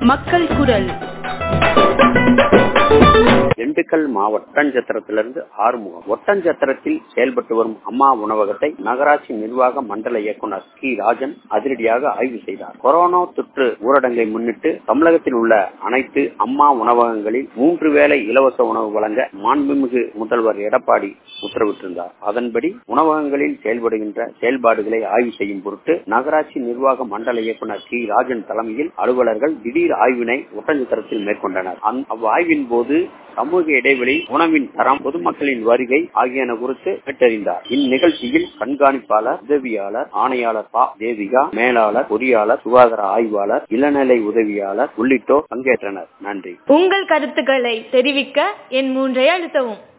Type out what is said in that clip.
மக்கள் குரல் திண்டுக்கல் மாவட்ட ஒட்டஞ்சத்திரத்திலிருந்து ஆறுமுகம் ஒட்டஞ்சத்திரத்தில் செயல்பட்டு வரும் அம்மா உணவகத்தை நகராட்சி நிர்வாக மண்டல இயக்குனர் கி ராஜன் அதிரடியாக ஆய்வு செய்தார் கொரோனா தொற்று ஊரடங்கை முன்னிட்டு தமிழகத்தில் உள்ள அனைத்து அம்மா உணவகங்களில் மூன்று வேளை இலவச உணவு வழங்க மாண்புமிகு முதல்வர் எடப்பாடி உத்தரவிட்டிருந்தார் அதன்படி உணவகங்களில் செயல்படுகின்ற செயல்பாடுகளை ஆய்வு செய்யும் பொருட்டு நகராட்சி நிர்வாக மண்டல இயக்குனர் கி ராஜன் தலைமையில் அலுவலர்கள் திடீர் ஆய்வினை ஒட்டஞ்சத்திரத்தில் மேற்கொண்டனர் அவ்வாய்வின் போது சமூக இடைவெளி உணவின் தரம் பொதுமக்களின் வருகை ஆகியன குறித்து கேட்டறிந்தார் இந்நிகழ்ச்சியில் கண்காணிப்பாளர் உதவியாளர் ஆணையாளர் பா தேவிகா மேலாளர் பொறியாளர் சுகாதார ஆய்வாளர் இளநிலை உதவியாளர் உள்ளிட்டோர் பங்கேற்றனர் நன்றி உங்கள் கருத்துக்களை தெரிவிக்க என் மூன்றை அழுத்தவும்